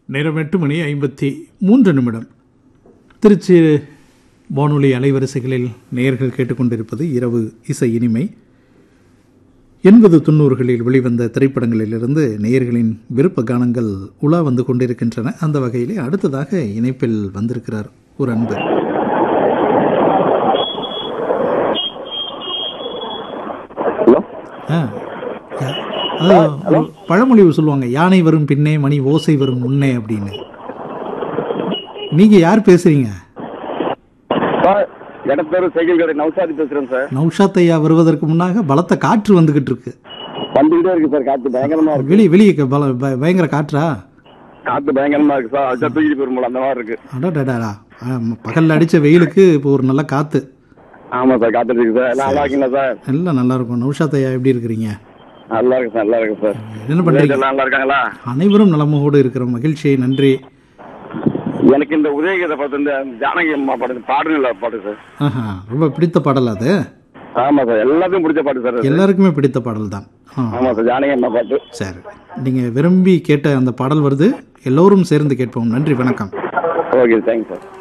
நேரம் எட்டு மணி ஐம்பத்தி மூன்று நிமிடம் திருச்சி வானொலி அலைவரிசைகளில் நேயர்கள் கேட்டுக்கொண்டிருப்பது இரவு இசை இனிமை எண்பது தொண்ணூறுகளில் வெளிவந்த திரைப்படங்களிலிருந்து நேயர்களின் விருப்ப கானங்கள் உலா வந்து கொண்டிருக்கின்றன அந்த வகையிலே அடுத்ததாக இணைப்பில் வந்திருக்கிறார் ஒரு அன்பர் ஹலோ ஆ, யா- அதாவது பழமொழி சொல்லுவாங்க யானை வரும் பின்னே மணி ஓசை வரும் முன்னே அப்படின்னு நீங்க யார் பேசுறீங்க சார் இடத்தேர் சைக்கிள் கடை நவசாதி பேசுறேன் சார் நௌஷாத் ஐயா வருவதற்கு முன்னாக பலத்த காற்று வந்துகிட்டு இருக்கு வந்துகிட்டே இருக்கு சார் காத்து பயங்கரமா இருக்கு வெளியே வெளியே க- பல ப- பயங்கர காற்றா காத்து பயங்கரமா இருக்கு சார் அடிச்சா தூக்கிட்டு போயிருமோல அந்த மாதிரி இருக்கு அடடடா பகல்ல அடிச்ச வெயிலுக்கு இப்போ ஒரு நல்ல காத்து ஆமா சார் காத்து இருக்கு சார் எல்லாம் நல்லா இருக்கீங்களா சார் எல்லாம் நல்லா இருக்கும் நௌஷாத் ஐயா எப்படி இருக்கிறீங்க நல்லா இருக்கு சார் நல்லா இருக்கு சார் என்ன பண்றீங்க எல்லாம் நல்லா இருக்காங்களா அனைவரும் நலமோடு இருக்கிற மகிழ்ச்சியை நன்றி எனக்கு இந்த உதயகீதை பார்த்து இந்த ஜானகி அம்மா பாட்டு பாடுங்களா பாட்டு சார் ஆஹா ரொம்ப பிடித்த பாடல் அது ஆமா சார் எல்லாத்துக்கும் பிடிச்ச பாட்டு சார் அது. எல்லாருக்குமே பிடித்த பாடல் தான் ஆ ஆமா சார் ஜானகி அம்மா பாட்டு சரி நீங்கள் விரும்பி கேட்ட அந்த பாடல் வருது எல்லோரும் சேர்ந்து கேட்போம் நன்றி வணக்கம் ஓகே தேங்க்ஸ் சார்